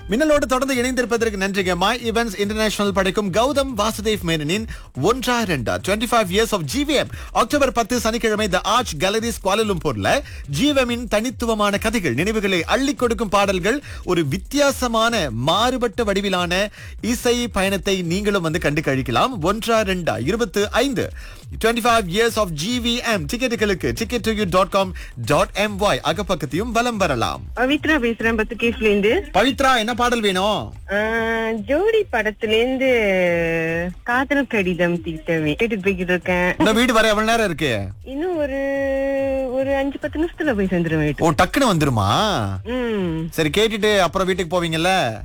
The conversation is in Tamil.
மின்னலோடு தொடர்ந்து இணைந்திருப்பதற்கு நன்றிங்க மை இவென்ட்ஸ் இன்டர்நேஷனல் படைக்கும் கௌதம் வாசுதேவ் மேனனின் ஒன்றா ரெண்டா twenty five years of GVM October பத்து சனிக்கிழமை த ஆர்ச் கேலரிஸ் குவாலலும்பூர்ல ஜிவிஎம்மின் தனித்துவமான கதைகள் நினைவுகளை அள்ளி கொடுக்கும் பாடல்கள் ஒரு வித்தியாசமான மாறுபட்ட வடிவிலான இசை பயணத்தை நீங்களும் வந்து கண்டு கழிக்கலாம் ஒன்றா ரெண்டா இருபத்து ஐந்து twenty five years of GVM டிக்கெட்டுகளுக்கு ticket to you dot com dot M Y அகப்பக்கத்தையும் வலம் வரலாம் பவித்ரா பேசுறேன் பத்து கேஸ்ல இருந்து பவித்ரா என்ன பாடல் வேணும் ஆஹ், ஜோடி படத்துல இருந்து காதல் கடிதம் தீட்டவே கேட்டுட்டு போய்கிட்டு இருக்கேன் இந்த வீடு வர எவ்வளவு நேரம் இருக்கு இன்னும் ஒரு ஒரு அஞ்சு பத்து நிமிஷத்துல போய் சேர்ந்துருவேன் ஓ டக்குன்னு வந்துருமா ம் சரி கேட்டுட்டு அப்புறம் வீட்டுக்கு போவீங்கல்ல